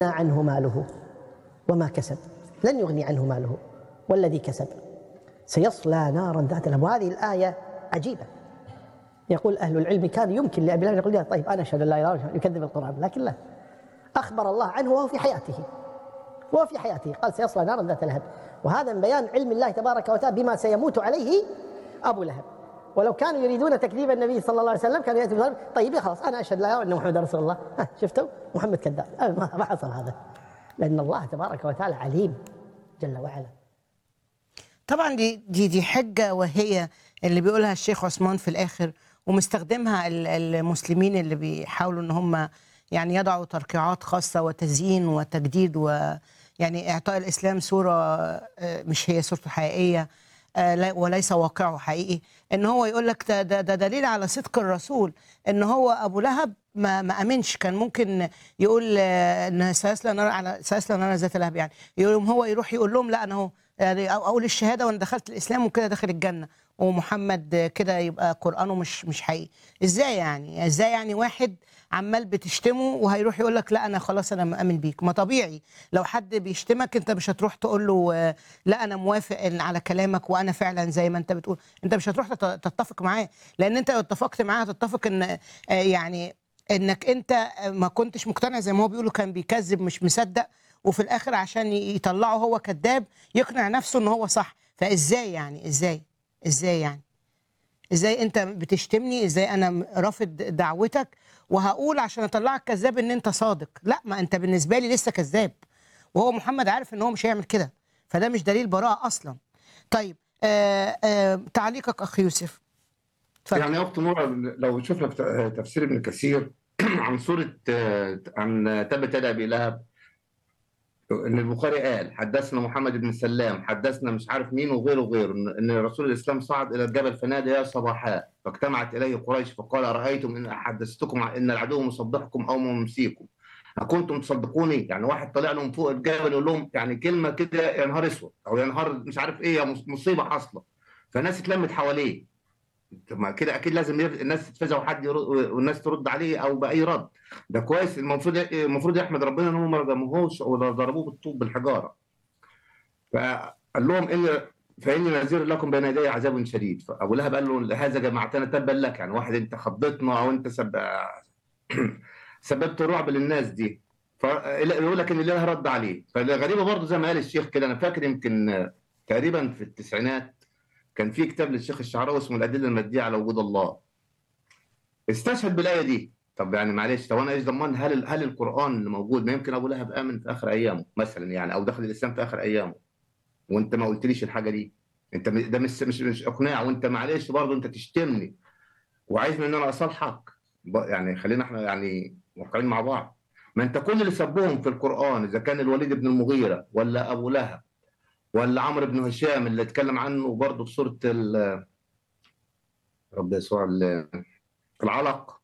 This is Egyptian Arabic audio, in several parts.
عنه ماله وما كسب لن يغني عنه ماله والذي كسب سيصلى نارا ذات لهب وهذه الآية عجيبة يقول أهل العلم كان يمكن لأبي لهب يقول طيب أنا أشهد أن لا إله إلا الله يكذب القرآن لكن لا أخبر الله عنه وهو في حياته وهو في حياته قال سيصلى نارا ذات لهب وهذا من بيان علم الله تبارك وتعالى بما سيموت عليه أبو لهب ولو كانوا يريدون تكذيب النبي صلى الله عليه وسلم كانوا يأتون طيب خلاص أنا أشهد لا إله أن محمد رسول الله ها شفتوا محمد كذاب ما حصل هذا لأن الله تبارك وتعالى عليم جل وعلا طبعا دي دي دي حجه وهي اللي بيقولها الشيخ عثمان في الاخر ومستخدمها ال- المسلمين اللي بيحاولوا ان هم يعني يضعوا ترقيعات خاصه وتزيين وتجديد ويعني اعطاء الاسلام صوره آه، مش هي صورته الحقيقيه آه، لا- وليس واقعه حقيقي ان هو يقول لك ده, ده, ده دليل على صدق الرسول ان هو ابو لهب ما ما امنش كان ممكن يقول آه، ان سيصلى نار على سيصلى نار ذات لهب يعني يقول هو يروح يقول لهم لا انا هو يعني أو- اقول الشهاده وانا دخلت الاسلام وكده داخل الجنه ومحمد كده يبقى قرانه مش مش حقيقي ازاي يعني ازاي يعني واحد عمال بتشتمه وهيروح يقول لك لا انا خلاص انا مأمن بيك ما طبيعي لو حد بيشتمك انت مش هتروح تقول له آه، لا انا موافق إن- على كلامك وانا فعلا زي ما انت بتقول انت مش هتروح تت- تتفق معاه لان انت لو اتفقت معاه هتتفق ان آه، يعني انك انت آه، ما كنتش مقتنع زي ما هو بيقولوا كان بيكذب مش مصدق وفي الاخر عشان ي- يطلعه هو كذاب يقنع نفسه ان هو صح فازاي يعني ازاي ازاي يعني ازاي انت بتشتمني ازاي انا رافض دعوتك وهقول عشان اطلعك كذاب ان انت صادق لا ما انت بالنسبه لي لسه كذاب وهو محمد عارف ان هو مش هيعمل كده فده مش دليل براءه اصلا طيب آه آه تعليقك اخ يوسف اتفضل يعني يا اخت نورة لو شفنا في ت- تفسير ابن كثير عن سوره آه، عن تبت يدا ابي لهب ان البخاري قال حدثنا محمد بن سلام حدثنا مش عارف مين وغيره وغيره ان إن رسول الاسلام صعد الى الجبل فنادى يا صباحا فاجتمعت اليه قريش فقال ارايتم ان حدثتكم ان العدو مصدقكم او ممسيكم اكنتم تصدقوني يعني واحد طلع لهم فوق الجبل يقول لهم يعني كلمه كده يا نهار اسود او يا نهار مش عارف ايه يا مص- مصيبه حاصله فالناس اتلمت حواليه طب ما كده اكيد لازم ير- الناس تتفزع وحد يرد والناس ترد عليه او باي رد ده كويس المفروض المفروض يحمد ربنا ان هم ما رجموهوش ولا ضربوه بالطوب بالحجاره فقال لهم ان فاني نذير لكم بين يدي عذاب شديد فابو لهب قال له هذا جمعتنا تبا لك يعني واحد انت خضتنا او انت سب... سببت رعب للناس دي فيقول لك ان الاله رد عليه فالغريبه برضه زي ما قال الشيخ كده انا فاكر يمكن تقريبا في التسعينات كان في كتاب للشيخ الشعراوي اسمه الادله الماديه على وجود الله استشهد بالايه دي طب يعني معلش طب انا ايش ضمان هل هل القران اللي موجود ما يمكن ابو لهب امن في اخر ايامه مثلا يعني او دخل الاسلام في اخر ايامه وانت ما قلتليش الحاجه دي انت م- ده مش مش مش اقناع وانت معلش برضه انت تشتمني وعايزني ان انا اصالحك ب- يعني خلينا احنا يعني واقعين مع بعض ما انت كل اللي سبهم في القران اذا كان الوليد بن المغيره ولا ابو لهب ولا عمرو بن هشام اللي اتكلم عنه برضه في سوره ال- رب يسوع ال- العلق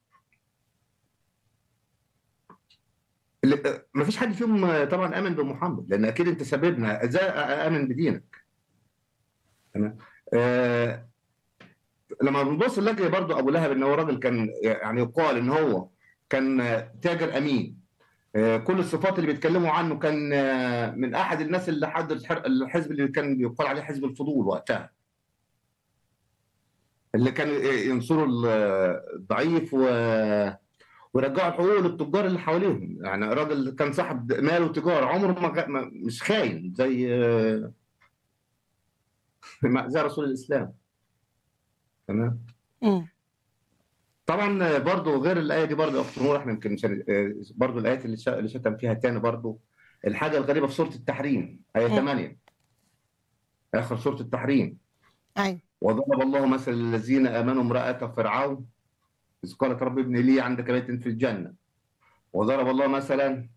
اللي- ما فيش حد فيهم طبعا امن بمحمد لان اكيد انت سببنا ازاي امن بدينك تمام آه لما بنبص نلاقي برضه ابو لهب ان هو راجل كان يعني يقال ان هو كان تاجر امين آه كل الصفات اللي بيتكلموا عنه كان آه من احد الناس اللي حد الحر- الحزب اللي كان بيقال عليه حزب الفضول وقتها اللي كان ينصروا الضعيف و ورجعوا حقوق للتجار اللي حواليهم يعني راجل كان صاحب مال وتجاره عمره ما, غ- ما مش خاين زي ما- زي رسول الاسلام تمام مم. طبعا برضو غير الايه دي برضو يا اخت نور احنا يمكن مش هن- برضو الايات اللي شا- اللي شتم فيها تاني برضو الحاجه الغريبه في سوره التحريم ايه مم. 8 اخر سوره التحريم ايوه وضرب الله مثل الذين امنوا امراه فرعون اذ قالت رب ابن لي عندك بيت في الجنه وضرب الله مثلا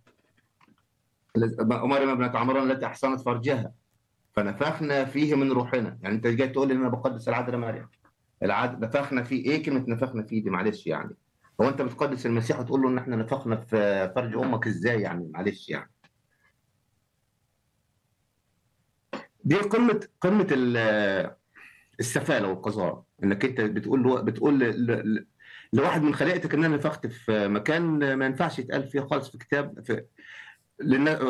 مريم ابنة عمران التي احصنت فرجها فنفخنا فيه من روحنا يعني انت جاي تقول لي ان انا بقدس العذراء مريم العد نفخنا فيه ايه كلمه نفخنا فيه دي معلش يعني هو انت بتقدس المسيح وتقول له ان احنا نفخنا في فرج امك ازاي يعني معلش يعني دي قمه قمه ال- السفاله والقذاره انك انت بتقول له بتقول ل- ل- لواحد من خليقتك ان انا نفخت في مكان ما ينفعش يتقال فيه خالص في كتاب في لأن